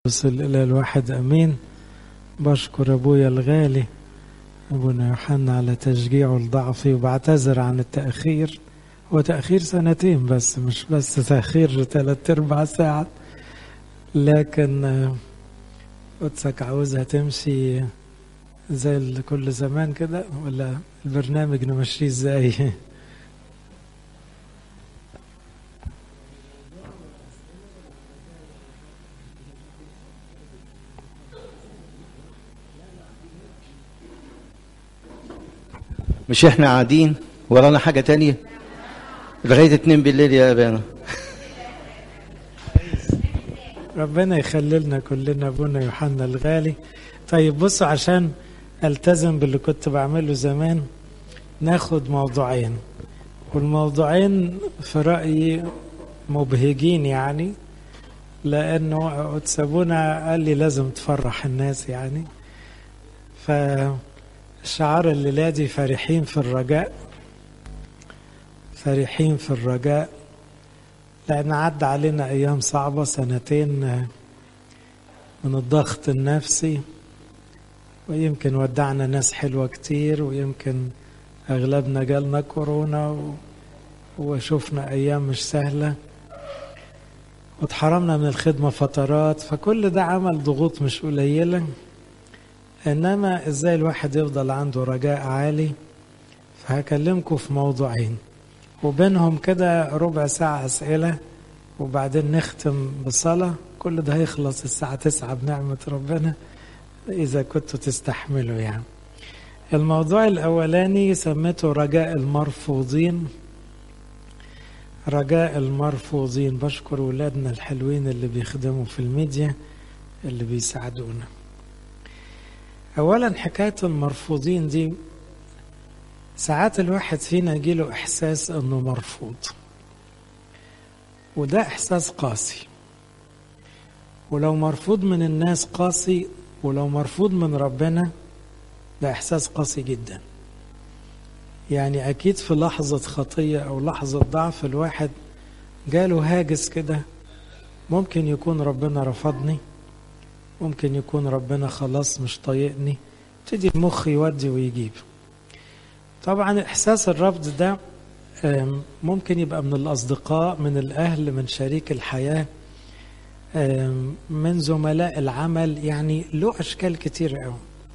وصل إلى الواحد أمين بشكر أبويا الغالي أبونا يوحنا على تشجيعه لضعفي وبعتذر عن التأخير هو تأخير سنتين بس مش بس تأخير ثلاث أربع ساعات لكن قدسك عاوزها تمشي زي كل زمان كده ولا البرنامج نمشيه ازاي مش احنا قاعدين ورانا حاجة تانية لغاية اتنين بالليل يا أبانا ربنا يخلي لنا كلنا ابونا يوحنا الغالي طيب بصوا عشان التزم باللي كنت بعمله زمان ناخد موضوعين والموضوعين في رأيي مبهجين يعني لأنه سابونا قال لي لازم تفرح الناس يعني فالشعار الليلة دي فرحين في الرجاء فرحين في الرجاء لأن عدى علينا أيام صعبة سنتين من الضغط النفسي ويمكن ودعنا ناس حلوة كتير ويمكن أغلبنا جالنا كورونا وشفنا أيام مش سهلة واتحرمنا من الخدمة فترات فكل ده عمل ضغوط مش قليلة إنما إزاي الواحد يفضل عنده رجاء عالي فهكلمكم في موضوعين وبينهم كده ربع ساعة أسئلة وبعدين نختم بصلاة كل ده هيخلص الساعة تسعة بنعمة ربنا إذا كنتوا تستحملوا يعني الموضوع الأولاني سميته رجاء المرفوضين رجاء المرفوضين بشكر ولادنا الحلوين اللي بيخدموا في الميديا اللي بيساعدونا أولا حكاية المرفوضين دي ساعات الواحد فينا يجيله إحساس أنه مرفوض وده إحساس قاسي ولو مرفوض من الناس قاسي ولو مرفوض من ربنا ده إحساس قاسي جدا يعني أكيد في لحظة خطية أو لحظة ضعف الواحد جاله هاجس كده ممكن يكون ربنا رفضني ممكن يكون ربنا خلاص مش طايقني تدي المخ يودي ويجيب طبعا إحساس الرفض ده ممكن يبقى من الأصدقاء من الأهل من شريك الحياة من زملاء العمل يعني له أشكال كتير قوي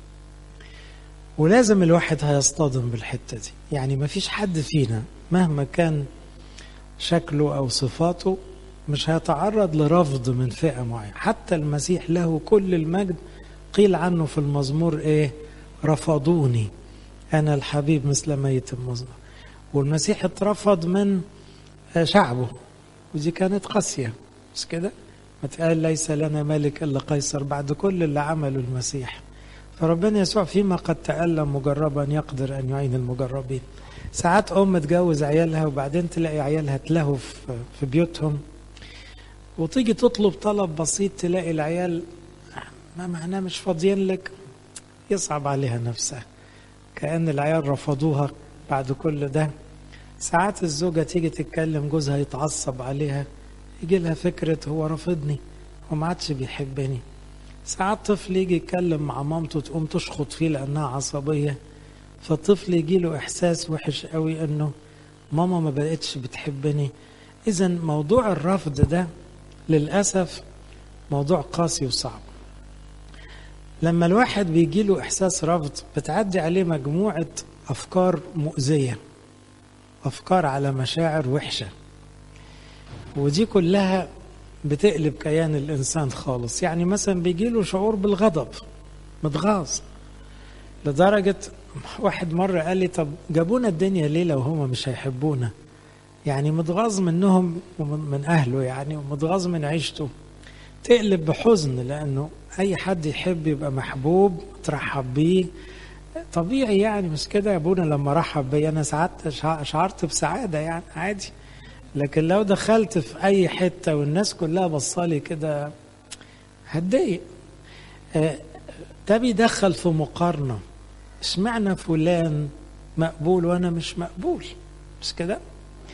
ولازم الواحد هيصطدم بالحتة دي يعني ما فيش حد فينا مهما كان شكله أو صفاته مش هيتعرض لرفض من فئة معينة حتى المسيح له كل المجد قيل عنه في المزمور إيه رفضوني أنا الحبيب مثل ميت المزمر والمسيح اترفض من شعبه ودي كانت قاسية مش كده ما تقال ليس لنا ملك إلا قيصر بعد كل اللي عمله المسيح فربنا يسوع فيما قد تألم مجربا يقدر أن يعين المجربين ساعات أم تجوز عيالها وبعدين تلاقي عيالها تلهوا في بيوتهم وتيجي تطلب طلب بسيط تلاقي العيال ما معناه مش فاضيين لك يصعب عليها نفسها كأن العيال رفضوها بعد كل ده ساعات الزوجة تيجي تتكلم جوزها يتعصب عليها يجي لها فكرة هو رافضني وما عادش بيحبني ساعات طفل يجي يتكلم مع مامته تقوم تشخط فيه لأنها عصبية فالطفل يجي له إحساس وحش قوي إنه ماما ما بقتش بتحبني إذا موضوع الرفض ده للأسف موضوع قاسي وصعب لما الواحد بيجي له إحساس رفض بتعدي عليه مجموعة أفكار مؤذية أفكار على مشاعر وحشة ودي كلها بتقلب كيان الإنسان خالص يعني مثلا بيجي له شعور بالغضب متغاظ لدرجة واحد مرة قال لي طب جابونا الدنيا ليه لو هما مش هيحبونا يعني متغاظ منهم ومن أهله يعني ومتغاظ من عيشته تقلب بحزن لأنه أي حد يحب يبقى محبوب ترحب بيه طبيعي يعني مش كده يا ابونا لما رحب بي أنا ساعات شعرت بسعادة يعني عادي لكن لو دخلت في أي حتة والناس كلها بصالي كده هتضايق ده بيدخل في مقارنة اشمعنى فلان مقبول وأنا مش مقبول مش كده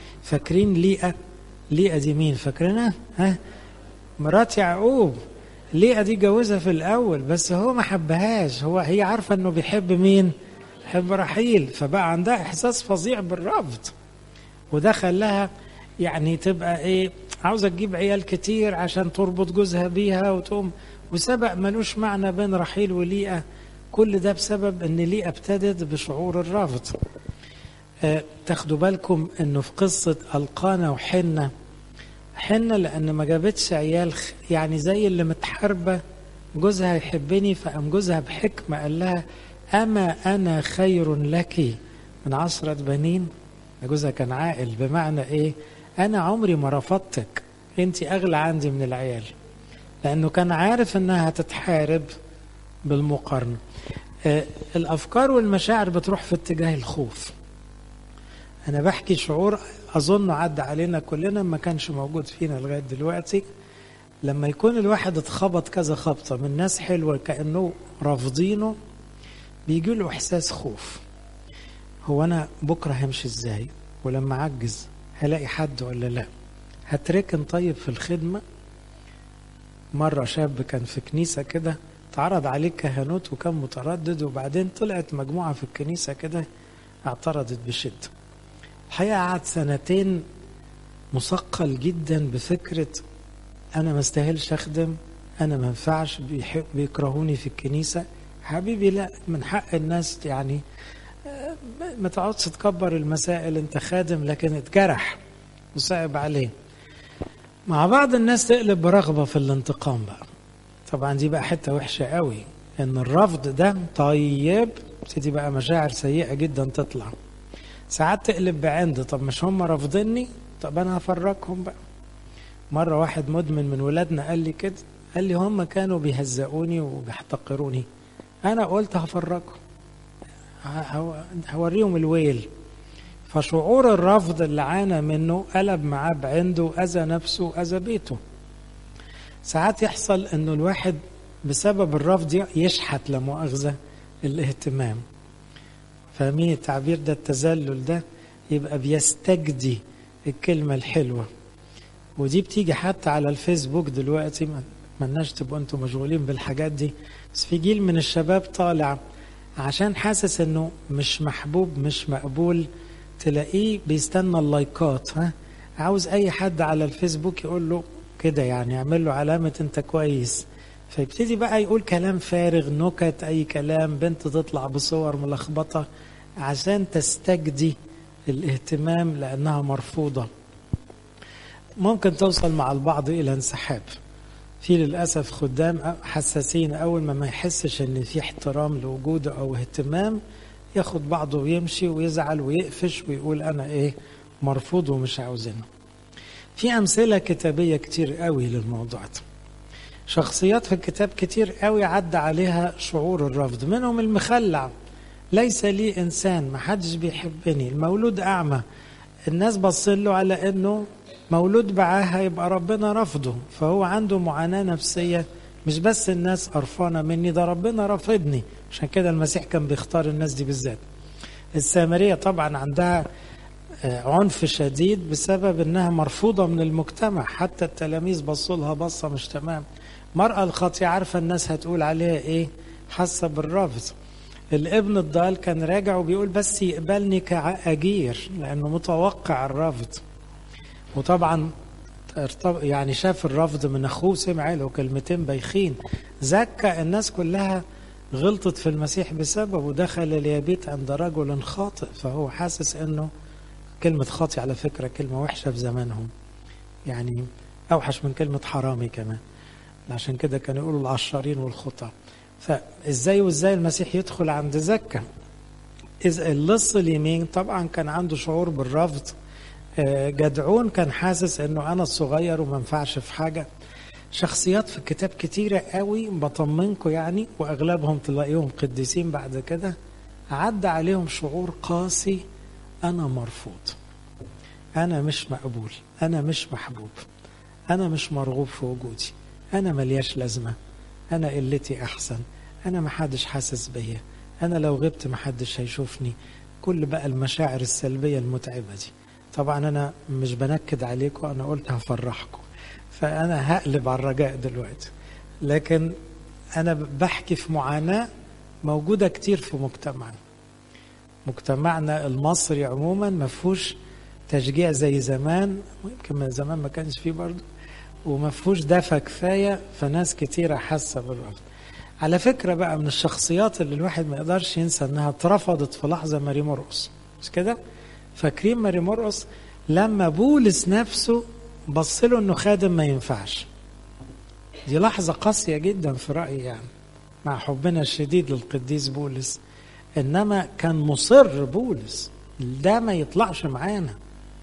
فاكرين ليئة ليئة دي مين فاكرينها ها مرات يعقوب ليه دي جوزها في الاول بس هو ما حبهاش هو هي عارفه انه بيحب مين بيحب رحيل فبقى عندها احساس فظيع بالرفض وده خلاها يعني تبقى ايه عاوزه تجيب عيال كتير عشان تربط جوزها بيها وتقوم وسبق ملوش معنى بين رحيل وليئه كل ده بسبب ان ليئه ابتدت بشعور الرفض أه تاخدوا بالكم انه في قصه القانا وحنه حنة لأن ما جابتش عيال يعني زي اللي متحاربة جوزها يحبني فقام جوزها بحكمة قال لها أما أنا خير لك من عشرة بنين جوزها كان عاقل بمعنى إيه أنا عمري ما رفضتك أنت أغلى عندي من العيال لأنه كان عارف أنها هتتحارب بالمقارنة آه الأفكار والمشاعر بتروح في اتجاه الخوف أنا بحكي شعور أظن عدى علينا كلنا ما كانش موجود فينا لغاية دلوقتي لما يكون الواحد اتخبط كذا خبطة من ناس حلوة كأنه رافضينه بيجي له إحساس خوف هو أنا بكرة همشي إزاي ولما أعجز هلاقي حد ولا لا هتركن طيب في الخدمة مرة شاب كان في كنيسة كده اتعرض عليه كهنوت وكان متردد وبعدين طلعت مجموعة في الكنيسة كده اعترضت بشدة الحقيقة قعد سنتين مثقل جدا بفكرة أنا ما استاهلش أخدم أنا ما ينفعش بيكرهوني في الكنيسة حبيبي لا من حق الناس يعني ما تقعدش تكبر المسائل أنت خادم لكن اتجرح وصعب عليه مع بعض الناس تقلب برغبة في الانتقام بقى طبعا دي بقى حتة وحشة قوي ان الرفض ده طيب تبتدي بقى مشاعر سيئة جدا تطلع ساعات تقلب بعند طب مش هم رافضيني طب انا هفرجهم بقى مرة واحد مدمن من ولادنا قال لي كده قال لي هم كانوا بيهزقوني وبيحتقروني انا قلت هفرجهم هوريهم الويل فشعور الرفض اللي عانى منه قلب معاه بعنده أذى نفسه وأذى بيته ساعات يحصل انه الواحد بسبب الرفض يشحت لا مؤاخذه الاهتمام فاهمين التعبير ده التذلل ده يبقى بيستجدي الكلمه الحلوه ودي بتيجي حتى على الفيسبوك دلوقتي ملناش تبقوا انتوا مشغولين بالحاجات دي بس في جيل من الشباب طالع عشان حاسس انه مش محبوب مش مقبول تلاقيه بيستنى اللايكات ها عاوز اي حد على الفيسبوك يقول له كده يعني يعمل له علامة انت كويس فيبتدي بقى يقول كلام فارغ نكت اي كلام بنت تطلع بصور ملخبطة عشان تستجدي الاهتمام لانها مرفوضة ممكن توصل مع البعض الى انسحاب في للاسف خدام حساسين اول ما ما يحسش ان في احترام لوجوده او اهتمام ياخد بعضه ويمشي ويزعل ويقفش ويقول انا ايه مرفوض ومش عاوزينه في أمثلة كتابية كتير قوي للموضوع ده شخصيات في الكتاب كتير قوي عدى عليها شعور الرفض منهم المخلع ليس لي إنسان ما حدش بيحبني المولود أعمى الناس بصين له على أنه مولود بعاهة يبقى ربنا رفضه فهو عنده معاناة نفسية مش بس الناس قرفانة مني ده ربنا رافضني عشان كده المسيح كان بيختار الناس دي بالذات السامرية طبعا عندها عنف شديد بسبب انها مرفوضه من المجتمع حتى التلاميذ بصوا لها بصه مش تمام المراه الخاطئه عارفه الناس هتقول عليها ايه حاسه بالرفض الابن الضال كان راجع وبيقول بس يقبلني كأجير لانه متوقع الرفض وطبعا يعني شاف الرفض من اخوه سمع له كلمتين بايخين زكى الناس كلها غلطت في المسيح بسببه دخل اليابيت عند رجل خاطئ فهو حاسس انه كلمة خاطي على فكرة كلمة وحشة في زمانهم يعني أوحش من كلمة حرامي كمان عشان كده كانوا يقولوا العشارين والخطى فإزاي وإزاي المسيح يدخل عند زكا إذا اللص اليمين طبعا كان عنده شعور بالرفض جدعون كان حاسس انه انا الصغير وما ينفعش في حاجه شخصيات في الكتاب كتيره قوي بطمنكم يعني واغلبهم تلاقيهم قديسين بعد كده عدى عليهم شعور قاسي أنا مرفوض أنا مش مقبول أنا مش محبوب أنا مش مرغوب في وجودي أنا ملياش لازمة أنا قلتي أحسن أنا محدش حاسس بيا أنا لو غبت محدش هيشوفني كل بقى المشاعر السلبية المتعبة دي طبعا أنا مش بنكد عليكم أنا قلت هفرحكم فأنا هقلب على الرجاء دلوقتي لكن أنا بحكي في معاناة موجودة كتير في مجتمعنا مجتمعنا المصري عموما ما فيهوش تشجيع زي زمان ويمكن من زمان ما كانش فيه برضه وما فيهوش دفى كفايه فناس كتيره حاسه بالرفض. على فكره بقى من الشخصيات اللي الواحد ما يقدرش ينسى انها اترفضت في لحظه ماري مرقص مش كده؟ فاكرين ماري مرقص لما بولس نفسه بص له انه خادم ما ينفعش. دي لحظه قاسيه جدا في رايي يعني مع حبنا الشديد للقديس بولس انما كان مصر بولس ده ما يطلعش معانا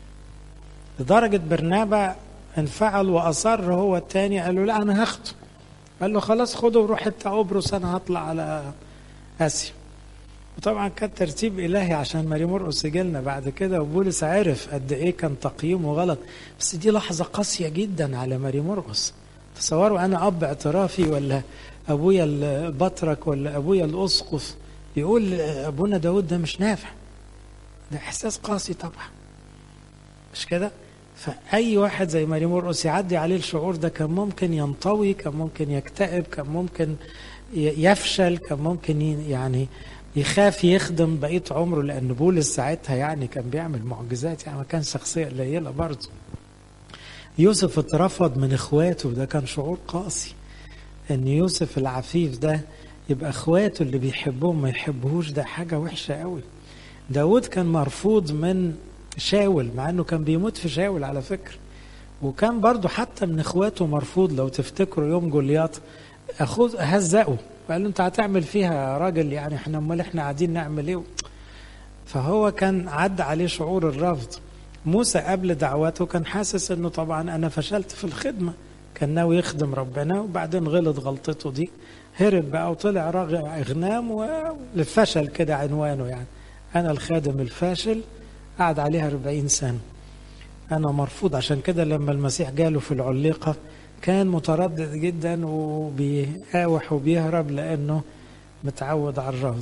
لدرجة برنابا انفعل وأصر هو التاني قال له لا أنا هاخده قال له خلاص خده وروح انت قبرص أنا هطلع على آسيا وطبعا كان ترتيب إلهي عشان ماري مرقس جيلنا بعد كده وبولس عرف قد إيه كان تقييمه غلط بس دي لحظة قاسية جدا على ماري مرقس تصوروا أنا أب اعترافي ولا أبويا البطرك ولا أبويا الأسقف يقول أبونا داود ده مش نافع ده إحساس قاسي طبعا مش كده؟ فأي واحد زي ماري مرقس يعدي عليه الشعور ده كان ممكن ينطوي كان ممكن يكتئب كان ممكن يفشل كان ممكن يعني يخاف يخدم بقية عمره لأن بولس ساعتها يعني كان بيعمل معجزات يعني ما كان شخصية قليلة برضه يوسف اترفض من اخواته ده كان شعور قاسي ان يوسف العفيف ده يبقى اخواته اللي بيحبوهم ما يحبوهوش ده حاجة وحشة قوي داود كان مرفوض من شاول مع انه كان بيموت في شاول على فكرة وكان برضو حتى من اخواته مرفوض لو تفتكروا يوم جولياط اخوه هزقه قال له انت هتعمل فيها يا راجل يعني احنا امال احنا قاعدين نعمل ايه فهو كان عدى عليه شعور الرفض موسى قبل دعوته كان حاسس انه طبعا انا فشلت في الخدمه كان ناوي يخدم ربنا وبعدين غلط غلطته دي هرب بقى وطلع راغع اغنام والفشل كده عنوانه يعني انا الخادم الفاشل قعد عليها 40 سنه انا مرفوض عشان كده لما المسيح جاله في العليقه كان متردد جدا وبيقاوح وبيهرب لانه متعود على الرفض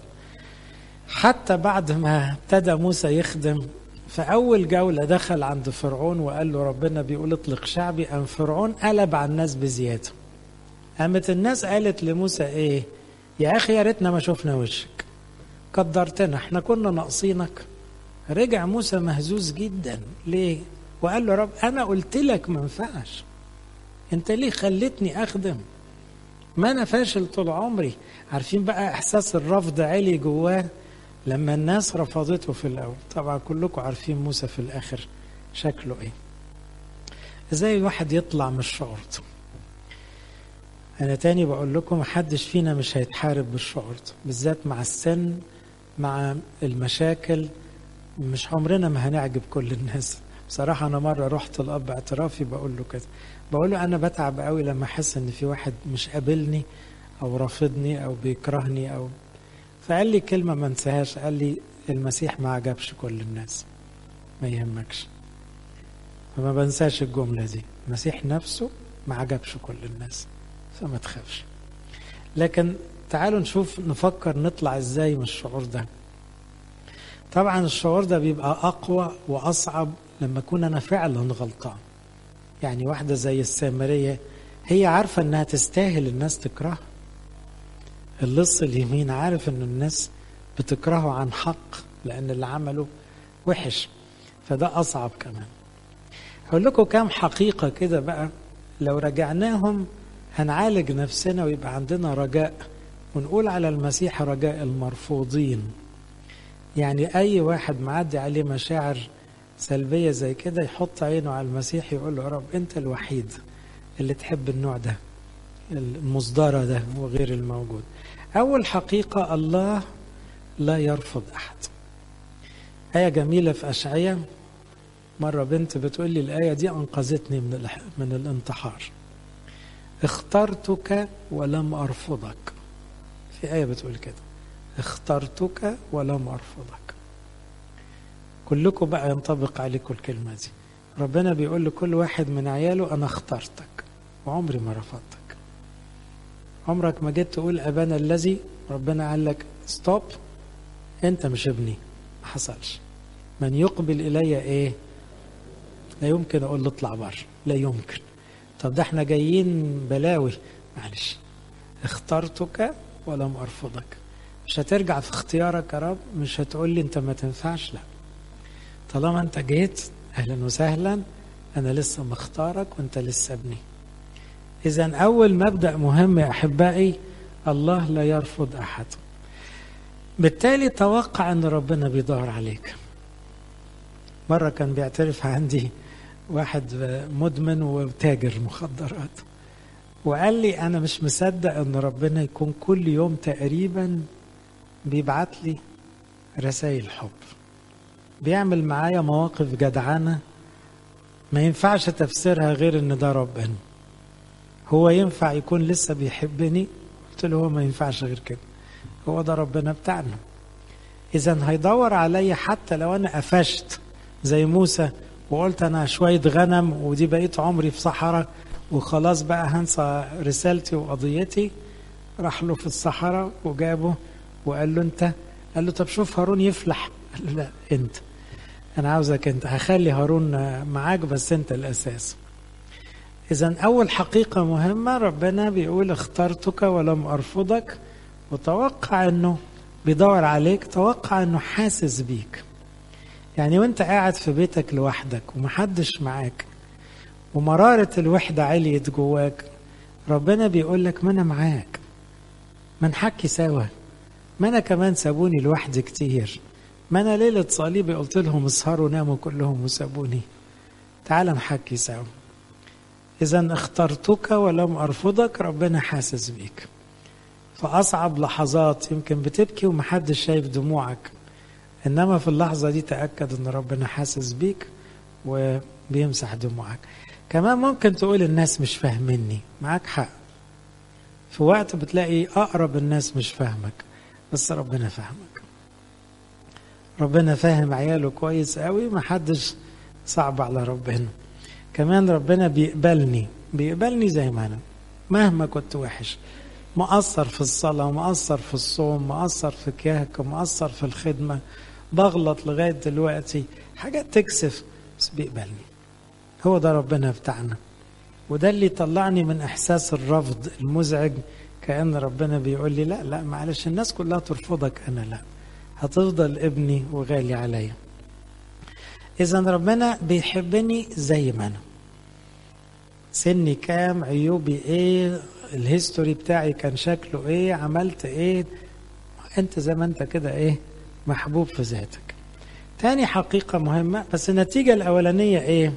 حتى بعد ما ابتدى موسى يخدم في أول جولة دخل عند فرعون وقال له ربنا بيقول اطلق شعبي أم فرعون قلب على الناس بزيادة قامت الناس قالت لموسى إيه يا أخي يا ريتنا ما شفنا وشك قدرتنا احنا كنا ناقصينك رجع موسى مهزوز جدا ليه وقال له رب أنا قلت لك ما ينفعش أنت ليه خلتني أخدم ما أنا فاشل طول عمري عارفين بقى إحساس الرفض عالي جواه لما الناس رفضته في الأول طبعا كلكم عارفين موسى في الآخر شكله إيه إزاي الواحد يطلع من الشعور ده أنا تاني بقول لكم محدش فينا مش هيتحارب بالشعور ده بالذات مع السن مع المشاكل مش عمرنا ما هنعجب كل الناس بصراحة أنا مرة رحت الأب اعترافي بقول له كده بقول له أنا بتعب قوي لما أحس إن في واحد مش قابلني أو رافضني أو بيكرهني أو فقال لي كلمة ما انساهاش قال لي المسيح ما عجبش كل الناس ما يهمكش فما بنساش الجملة دي المسيح نفسه ما عجبش كل الناس فما تخافش لكن تعالوا نشوف نفكر نطلع ازاي من الشعور ده طبعا الشعور ده بيبقى اقوى واصعب لما اكون انا فعلا غلطان يعني واحدة زي السامرية هي عارفة انها تستاهل الناس تكرهها اللص اليمين عارف ان الناس بتكرهه عن حق لان اللي عمله وحش فده اصعب كمان هقول لكم كام حقيقة كده بقى لو رجعناهم هنعالج نفسنا ويبقى عندنا رجاء ونقول على المسيح رجاء المرفوضين يعني اي واحد معدي عليه مشاعر سلبية زي كده يحط عينه على المسيح يقول له يا رب انت الوحيد اللي تحب النوع ده المصدرة ده وغير الموجود أول حقيقة الله لا يرفض أحد آية جميلة في أشعية مرة بنت بتقول لي الآية دي أنقذتني من من الانتحار اخترتك ولم أرفضك في آية بتقول كده اخترتك ولم أرفضك كلكم بقى ينطبق عليكم الكلمة دي ربنا بيقول لكل واحد من عياله أنا اخترتك وعمري ما رفضتك عمرك ما جيت تقول أبانا الذي ربنا قال لك ستوب أنت مش ابني ما حصلش من يقبل إلي إيه لا يمكن أقول له اطلع بره لا يمكن طب ده احنا جايين بلاوي معلش اخترتك ولم ارفضك مش هترجع في اختيارك يا رب مش هتقول لي انت ما تنفعش لا طالما انت جيت اهلا وسهلا انا لسه مختارك وانت لسه ابني اذا اول مبدا مهم يا احبائي الله لا يرفض احد بالتالي توقع ان ربنا بيدور عليك مره كان بيعترف عندي واحد مدمن وتاجر مخدرات وقال لي انا مش مصدق ان ربنا يكون كل يوم تقريبا بيبعت لي رسائل حب بيعمل معايا مواقف جدعانه ما ينفعش تفسيرها غير ان ده ربنا هو ينفع يكون لسه بيحبني قلت له هو ما ينفعش غير كده هو ده ربنا بتاعنا اذا هيدور عليا حتى لو انا قفشت زي موسى وقلت انا شويه غنم ودي بقيت عمري في صحراء وخلاص بقى هنسى رسالتي وقضيتي راح له في الصحراء وجابه وقال له انت قال له طب شوف هارون يفلح قال له لا انت انا عاوزك انت هخلي هارون معاك بس انت الاساس اذا اول حقيقه مهمه ربنا بيقول اخترتك ولم ارفضك وتوقع انه بيدور عليك توقع انه حاسس بيك يعني وانت قاعد في بيتك لوحدك ومحدش معاك ومرارة الوحدة عليت جواك ربنا بيقول لك ما انا معاك ما نحكي سوا ما انا كمان سابوني لوحدي كتير ما انا ليلة صليبي قلت لهم اسهروا ناموا كلهم وسابوني تعال نحكي سوا اذا اخترتك ولم ارفضك ربنا حاسس بيك فاصعب لحظات يمكن بتبكي ومحدش شايف دموعك انما في اللحظة دي تأكد ان ربنا حاسس بيك وبيمسح دموعك كمان ممكن تقول الناس مش فاهميني معاك حق في وقت بتلاقي اقرب الناس مش فاهمك بس ربنا فاهمك ربنا فاهم عياله كويس قوي محدش صعب على ربنا كمان ربنا بيقبلني بيقبلني زي ما انا مهما كنت وحش مقصر في الصلاة مقصر في الصوم مقصر في كياك مقصر في الخدمة بغلط لغاية دلوقتي حاجات تكسف بس بيقبلني هو ده ربنا بتاعنا وده اللي طلعني من إحساس الرفض المزعج كأن ربنا بيقول لي لا لا معلش الناس كلها ترفضك أنا لا هتفضل ابني وغالي عليا إذا ربنا بيحبني زي ما أنا سني كام عيوبي ايه الهيستوري بتاعي كان شكله ايه عملت ايه انت زي ما انت كده ايه محبوب في ذاتك تاني حقيقة مهمة بس النتيجة الأولانية ايه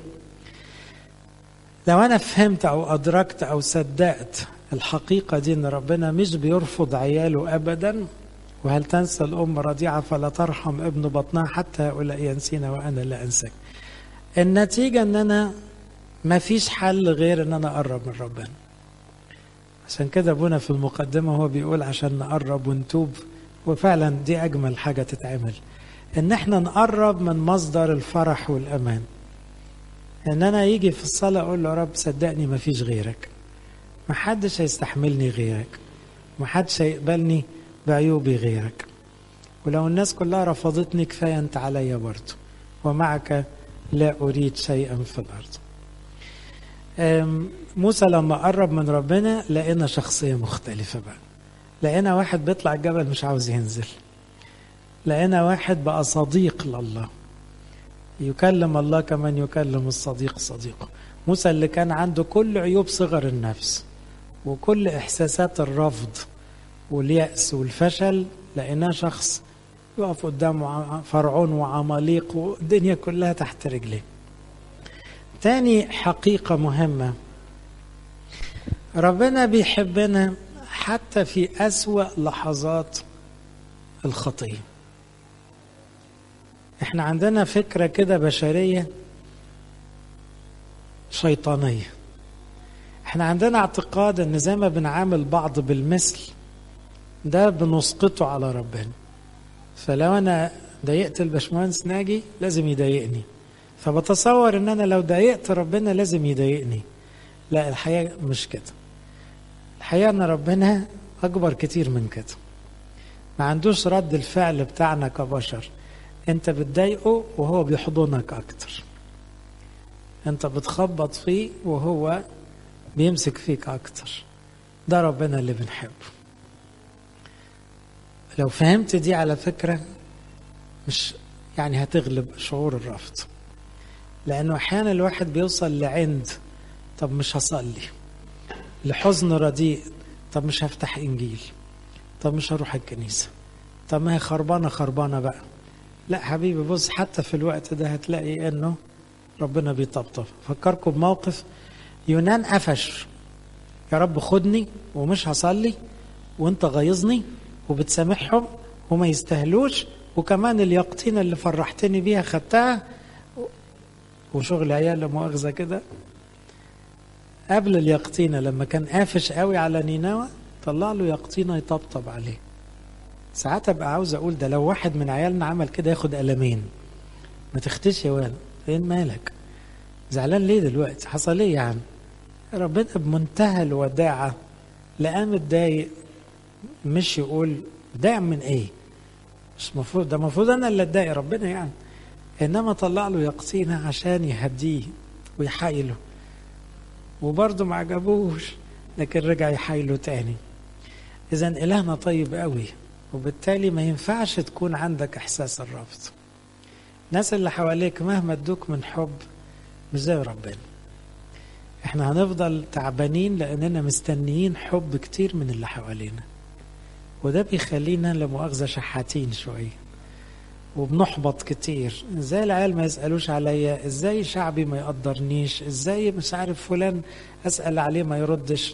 لو أنا فهمت أو أدركت أو صدقت الحقيقة دي إن ربنا مش بيرفض عياله أبدا وهل تنسى الأم رضيعة فلا ترحم ابن بطنها حتى هؤلاء ينسينا وأنا لا أنساك النتيجة إن أنا ما فيش حل غير إن أنا أقرب من ربنا عشان كده ابونا في المقدمة هو بيقول عشان نقرب ونتوب وفعلا دي أجمل حاجة تتعمل إن احنا نقرب من مصدر الفرح والأمان إن أنا يجي في الصلاة أقول له يا رب صدقني ما فيش غيرك ما حدش هيستحملني غيرك ما حدش هيقبلني بعيوبي غيرك ولو الناس كلها رفضتني كفاية أنت عليا برضه ومعك لا أريد شيئا في الأرض موسى لما قرب من ربنا لقينا شخصية مختلفة بقى لقينا واحد بيطلع الجبل مش عاوز ينزل لقينا واحد بقى صديق لله يكلم الله كمان يكلم الصديق صديقه موسى اللي كان عنده كل عيوب صغر النفس وكل إحساسات الرفض واليأس والفشل لقيناه شخص يقف قدامه فرعون وعماليق والدنيا كلها تحت رجليه تاني حقيقة مهمة ربنا بيحبنا حتى في أسوأ لحظات الخطية احنا عندنا فكرة كده بشرية شيطانية احنا عندنا اعتقاد ان زي ما بنعامل بعض بالمثل ده بنسقطه على ربنا فلو انا ضايقت البشمهندس ناجي لازم يضايقني فبتصور ان انا لو ضايقت ربنا لازم يضايقني لا الحقيقه مش كده الحقيقه ان ربنا اكبر كتير من كده ما عندوش رد الفعل بتاعنا كبشر انت بتضايقه وهو بيحضنك اكتر انت بتخبط فيه وهو بيمسك فيك اكتر ده ربنا اللي بنحبه لو فهمت دي على فكرة مش يعني هتغلب شعور الرفض لأنه أحيانا الواحد بيوصل لعند طب مش هصلي لحزن رديء طب مش هفتح إنجيل طب مش هروح الكنيسة طب ما هي خربانة خربانة بقى لا حبيبي بص حتى في الوقت ده هتلاقي انه ربنا بيطبطب فكركم بموقف يونان قفش يا رب خدني ومش هصلي وانت غيظني وبتسامحهم وما يستاهلوش وكمان اليقطينة اللي فرحتني بيها خدتها وشغل عيال مؤاخذة كده قبل اليقطينة لما كان قافش قوي على نينوى طلع له يقطينة يطبطب عليه ساعات ابقى عاوز اقول ده لو واحد من عيالنا عمل كده ياخد قلمين ما تختش يا ولد فين مالك زعلان ليه دلوقتي حصل ايه يعني ربنا بمنتهى الوداعة لقى متضايق مش يقول متضايق من ايه مش مفروض ده المفروض انا اللي اتضايق ربنا يعني انما طلع له يقطينه عشان يهديه ويحايله وبرضه ما عجبوش لكن رجع يحايله تاني اذا الهنا طيب قوي وبالتالي ما ينفعش تكون عندك احساس الرفض الناس اللي حواليك مهما ادوك من حب مش زي ربنا احنا هنفضل تعبانين لاننا مستنيين حب كتير من اللي حوالينا وده بيخلينا لمؤاخذه شحاتين شويه وبنحبط كتير ازاي العيال ما يسالوش عليا ازاي شعبي ما يقدرنيش ازاي مش عارف فلان اسال عليه ما يردش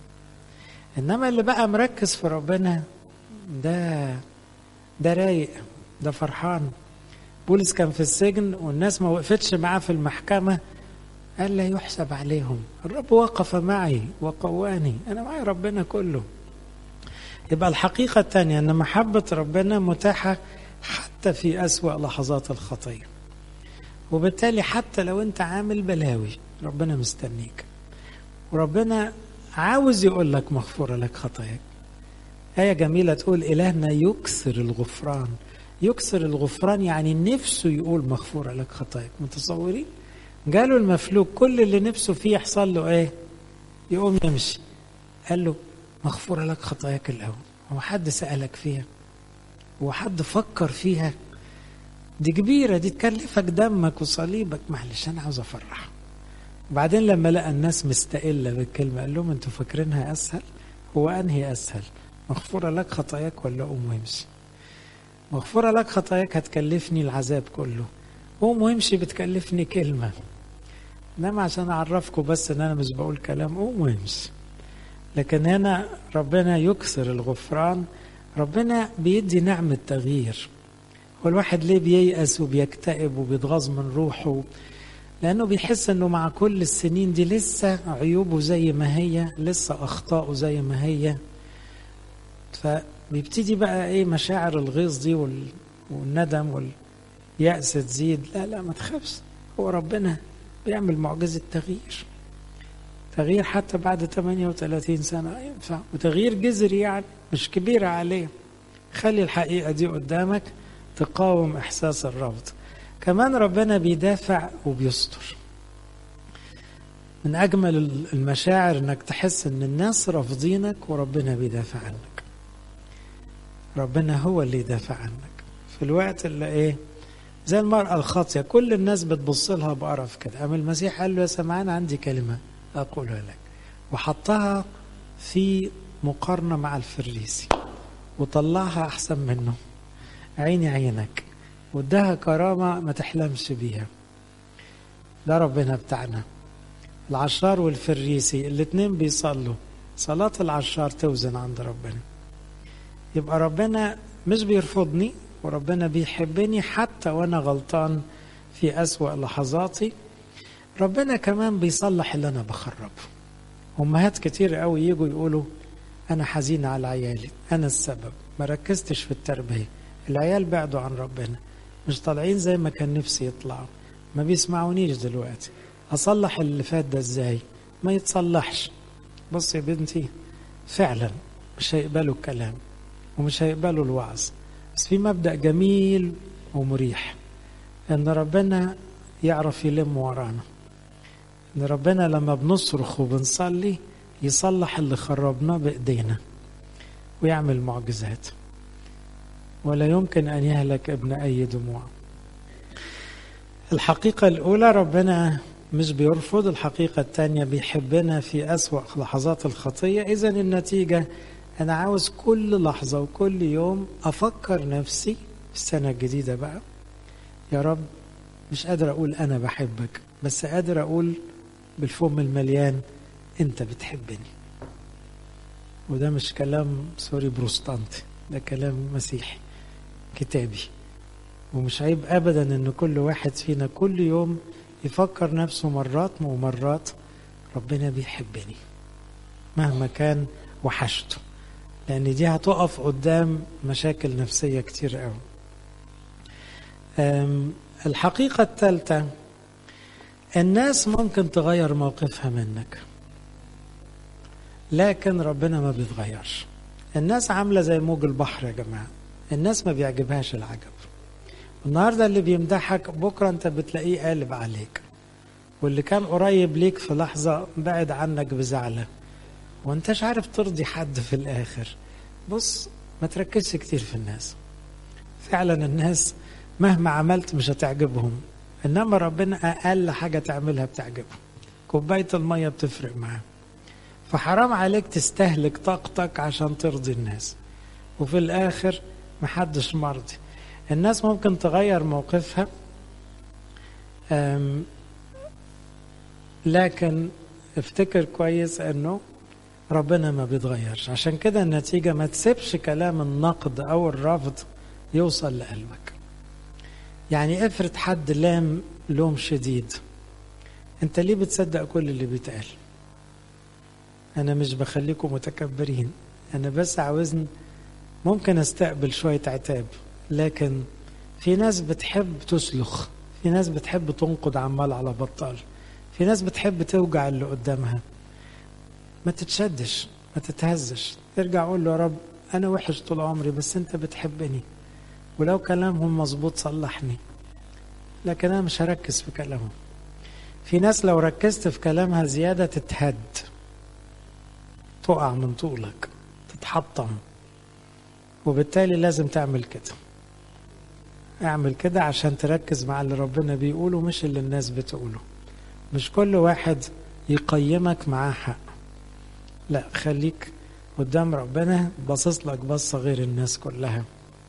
انما اللي بقى مركز في ربنا ده ده رايق ده فرحان بولس كان في السجن والناس ما وقفتش معاه في المحكمة قال لا يحسب عليهم الرب وقف معي وقواني أنا معي ربنا كله يبقى الحقيقة الثانية أن محبة ربنا متاحة حتى في أسوأ لحظات الخطية وبالتالي حتى لو أنت عامل بلاوي ربنا مستنيك وربنا عاوز يقول لك مغفورة لك خطاياك آية جميلة تقول إلهنا يكسر الغفران يكسر الغفران يعني نفسه يقول مغفورة لك خطاياك متصورين قالوا المفلوك كل اللي نفسه فيه يحصل له ايه يقوم يمشي قال له مغفورة لك خطاياك الأول هو حد سألك فيها هو حد فكر فيها دي كبيرة دي تكلفك دمك وصليبك معلش أنا عاوز أفرح وبعدين لما لقى الناس مستقلة بالكلمة قال لهم أنتوا فاكرينها أسهل هو أنهي أسهل مغفورة لك خطاياك ولا قوم وامشي مغفورة لك خطاياك هتكلفني العذاب كله قوم وامشي بتكلفني كلمة انما عشان اعرفكم بس ان انا مش بقول كلام قوم وامشي لكن هنا ربنا يكسر الغفران ربنا بيدي نعمة تغيير هو الواحد ليه بييأس وبيكتئب وبيتغاظ من روحه لأنه بيحس أنه مع كل السنين دي لسه عيوبه زي ما هي لسه أخطاؤه زي ما هي فبيبتدي بقى ايه مشاعر الغيظ دي وال... والندم واليأس تزيد لا لا ما تخافش هو ربنا بيعمل معجزة تغيير تغيير حتى بعد 38 سنة ينفع وتغيير جذري يعني مش كبيرة عليه خلي الحقيقة دي قدامك تقاوم إحساس الرفض كمان ربنا بيدافع وبيستر من أجمل المشاعر إنك تحس إن الناس رافضينك وربنا بيدافع عنك ربنا هو اللي يدافع عنك في الوقت اللي ايه زي المرأة الخاطية كل الناس بتبص لها بقرف كده أما المسيح قال له يا سمعان عندي كلمة أقولها لك وحطها في مقارنة مع الفريسي وطلعها أحسن منه عيني عينك واداها كرامة ما تحلمش بيها ده ربنا بتاعنا العشار والفريسي الاتنين بيصلوا صلاة العشار توزن عند ربنا يبقى ربنا مش بيرفضني وربنا بيحبني حتى وانا غلطان في أسوأ لحظاتي ربنا كمان بيصلح اللي انا بخربه امهات كتير قوي يجوا يقولوا انا حزينة على عيالي انا السبب ما ركزتش في التربية العيال بعدوا عن ربنا مش طالعين زي ما كان نفسي يطلعوا ما بيسمعونيش دلوقتي اصلح اللي فات ده ازاي ما يتصلحش بص يا بنتي فعلا مش هيقبلوا الكلام ومش هيقبلوا الوعظ بس في مبدأ جميل ومريح ان ربنا يعرف يلم ورانا ان ربنا لما بنصرخ وبنصلي يصلح اللي خربناه بإيدينا ويعمل معجزات ولا يمكن أن يهلك ابن أي دموع الحقيقة الأولى ربنا مش بيرفض الحقيقة الثانية بيحبنا في أسوأ لحظات الخطية إذا النتيجة أنا عاوز كل لحظة وكل يوم أفكر نفسي في السنة الجديدة بقى يا رب مش قادر أقول أنا بحبك بس قادر أقول بالفم المليان أنت بتحبني وده مش كلام سوري بروستانتي ده كلام مسيحي كتابي ومش عيب ابدا ان كل واحد فينا كل يوم يفكر نفسه مرات ومرات ربنا بيحبني مهما كان وحشته لان دي هتقف قدام مشاكل نفسيه كتير قوي الحقيقه الثالثه الناس ممكن تغير موقفها منك لكن ربنا ما بيتغيرش الناس عامله زي موج البحر يا جماعه الناس ما بيعجبهاش العجب النهارده اللي بيمدحك بكره انت بتلاقيه قالب عليك واللي كان قريب ليك في لحظه بعد عنك بزعله وانتش عارف ترضي حد في الاخر بص ما تركزش كتير في الناس فعلا الناس مهما عملت مش هتعجبهم انما ربنا اقل حاجه تعملها بتعجبهم كوبايه الميه بتفرق معاه فحرام عليك تستهلك طاقتك عشان ترضي الناس وفي الاخر محدش مرضي الناس ممكن تغير موقفها لكن افتكر كويس انه ربنا ما بيتغيرش عشان كده النتيجة ما تسيبش كلام النقد او الرفض يوصل لقلبك يعني افرض حد لام لوم شديد انت ليه بتصدق كل اللي بيتقال انا مش بخليكم متكبرين انا بس عاوزني ممكن استقبل شوية عتاب لكن في ناس بتحب تسلخ في ناس بتحب تنقد عمال على بطال في ناس بتحب توجع اللي قدامها ما تتشدش ما تتهزش ارجع قول له يا رب انا وحش طول عمري بس انت بتحبني ولو كلامهم مظبوط صلحني لكن انا مش هركز في كلامهم في ناس لو ركزت في كلامها زيادة تتهد تقع من طولك تتحطم وبالتالي لازم تعمل كده اعمل كده عشان تركز مع اللي ربنا بيقوله مش اللي الناس بتقوله مش كل واحد يقيمك معاه حق لا خليك قدام ربنا باصص لك بصة غير الناس كلها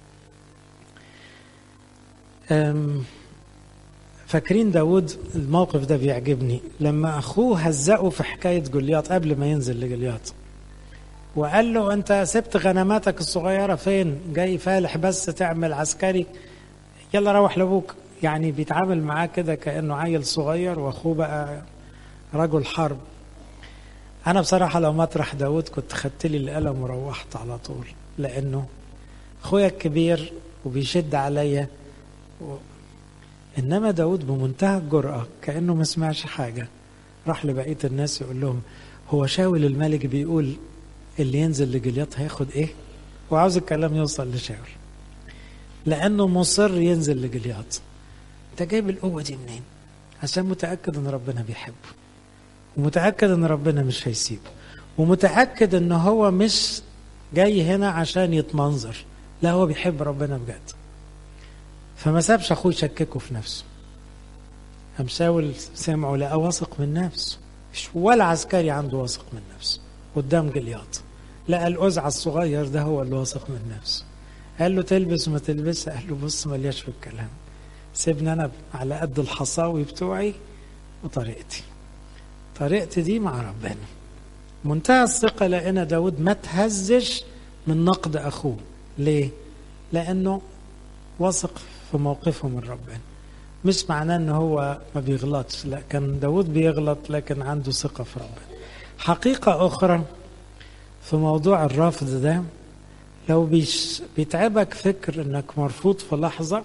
فاكرين داود الموقف ده بيعجبني لما أخوه هزقه في حكاية جولياط قبل ما ينزل لجولياط وقال له أنت سبت غنماتك الصغيرة فين جاي فالح بس تعمل عسكري يلا روح لابوك يعني بيتعامل معاه كده كأنه عيل صغير وأخوه بقى رجل حرب أنا بصراحة لو مطرح داود كنت خدت لي القلم وروحت على طول لأنه أخويا الكبير وبيشد عليا و... إنما داود بمنتهى الجرأة كأنه ما سمعش حاجة راح لبقية الناس يقول لهم هو شاول الملك بيقول اللي ينزل لجلياط هياخد ايه وعاوز الكلام يوصل لشاول لأنه مصر ينزل لجلياط انت جايب القوة دي منين عشان متأكد ان ربنا بيحبه ومتأكد ان ربنا مش هيسيبه ومتأكد ان هو مش جاي هنا عشان يتمنظر لا هو بيحب ربنا بجد فما سابش اخوه يشككه في نفسه قام شاول سمعه لقى واثق من نفسه مش ولا عسكري عنده واثق من نفسه قدام جلياط لقى الأزعة الصغير ده هو اللي واثق من نفسه قال له تلبس وما تلبس قال له بص ملياش في الكلام سيبني انا على قد الحصاوي بتوعي وطريقتي طريقتي دي مع ربنا منتهى الثقة لأن داود ما تهزش من نقد أخوه ليه؟ لأنه واثق في موقفه من ربنا مش معناه ان هو ما بيغلطش لا كان داود بيغلط لكن عنده ثقة في ربنا حقيقة أخرى في موضوع الرفض ده لو بيش بيتعبك فكر انك مرفوض في لحظة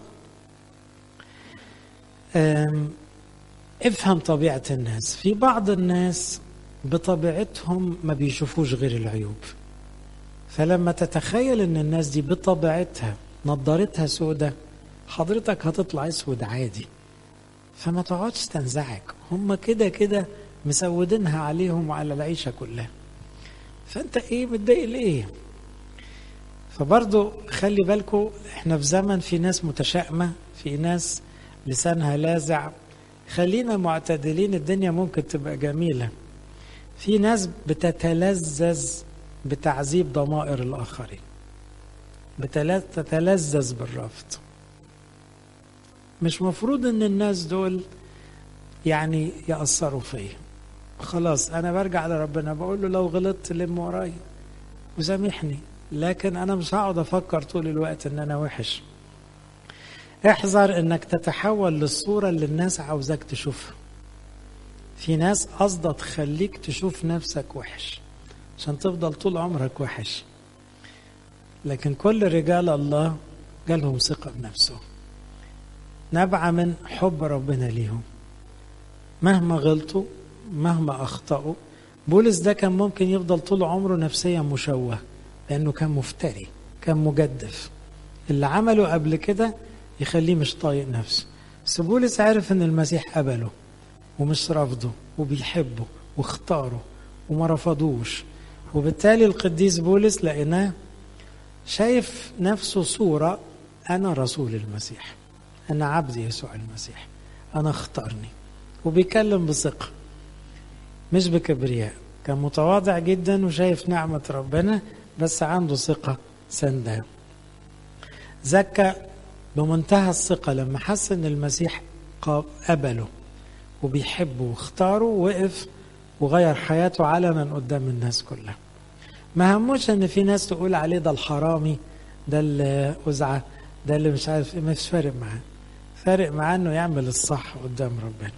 افهم طبيعة الناس في بعض الناس بطبيعتهم ما بيشوفوش غير العيوب فلما تتخيل ان الناس دي بطبيعتها نظارتها سودة حضرتك هتطلع اسود عادي فما تقعدش تنزعج هم كده كده مسودينها عليهم وعلى العيشة كلها فانت ايه متضايق ليه فبرضه خلي بالكم احنا في زمن في ناس متشائمة في ناس لسانها لاذع خلينا معتدلين الدنيا ممكن تبقى جميلة في ناس بتتلذذ بتعذيب ضمائر الآخرين بتتلذذ بالرفض مش مفروض ان الناس دول يعني يأثروا فيا خلاص انا برجع لربنا بقول له لو غلطت لم ورايا وسامحني لكن انا مش هقعد افكر طول الوقت ان انا وحش احذر انك تتحول للصوره اللي الناس عاوزاك تشوفها في ناس قصدها تخليك تشوف نفسك وحش عشان تفضل طول عمرك وحش لكن كل رجال الله جالهم ثقه بنفسهم نبع من حب ربنا ليهم مهما غلطوا مهما اخطاوا بولس ده كان ممكن يفضل طول عمره نفسيا مشوه لانه كان مفتري كان مجدف اللي عمله قبل كده يخليه مش طايق نفسه بس بولس عرف ان المسيح قبله ومش رافضه وبيحبه واختاره وما رفضوش وبالتالي القديس بولس لقيناه شايف نفسه صورة أنا رسول المسيح أنا عبد يسوع المسيح أنا اختارني وبيكلم بثقة مش بكبرياء كان متواضع جدا وشايف نعمة ربنا بس عنده ثقة سندها زكى بمنتهى الثقة لما حس ان المسيح قبله وبيحبه واختاره وقف وغير حياته علنا قدام الناس كلها ما هموش ان في ناس تقول عليه ده الحرامي ده اللي أزعة ده اللي مش عارف ايه مش فارق معاه فارق معاه انه يعمل الصح قدام ربنا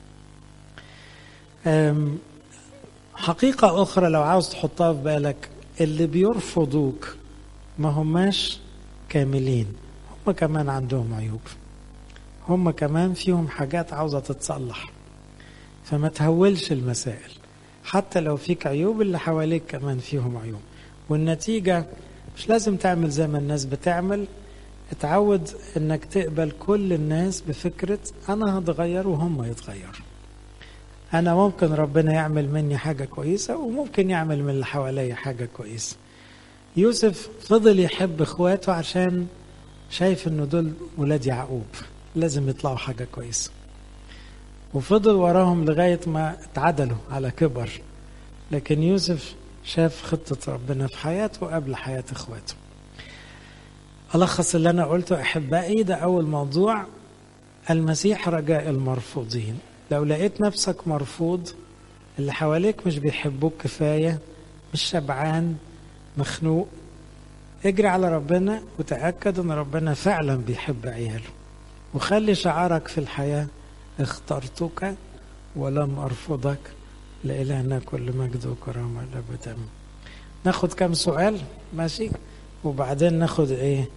حقيقة أخرى لو عاوز تحطها في بالك اللي بيرفضوك ما هماش كاملين هم كمان عندهم عيوب هم كمان فيهم حاجات عاوزة تتصلح فما تهولش المسائل حتى لو فيك عيوب اللي حواليك كمان فيهم عيوب والنتيجة مش لازم تعمل زي ما الناس بتعمل اتعود انك تقبل كل الناس بفكرة انا هتغير وهم يتغيروا انا ممكن ربنا يعمل مني حاجة كويسة وممكن يعمل من اللي حواليا حاجة كويسة يوسف فضل يحب اخواته عشان شايف انه دول ولاد يعقوب لازم يطلعوا حاجة كويسة وفضل وراهم لغاية ما اتعدلوا على كبر لكن يوسف شاف خطة ربنا في حياته قبل حياة اخواته ألخص اللي أنا قلته أحبائي ده أول موضوع المسيح رجاء المرفوضين لو لقيت نفسك مرفوض اللي حواليك مش بيحبوك كفاية مش شبعان مخنوق اجري على ربنا وتأكد ان ربنا فعلا بيحب عياله وخلي شعارك في الحياة اخترتك ولم أرفضك لإلهنا كل مجد وكرامة لأبدا ناخد كم سؤال ماشي وبعدين ناخد ايه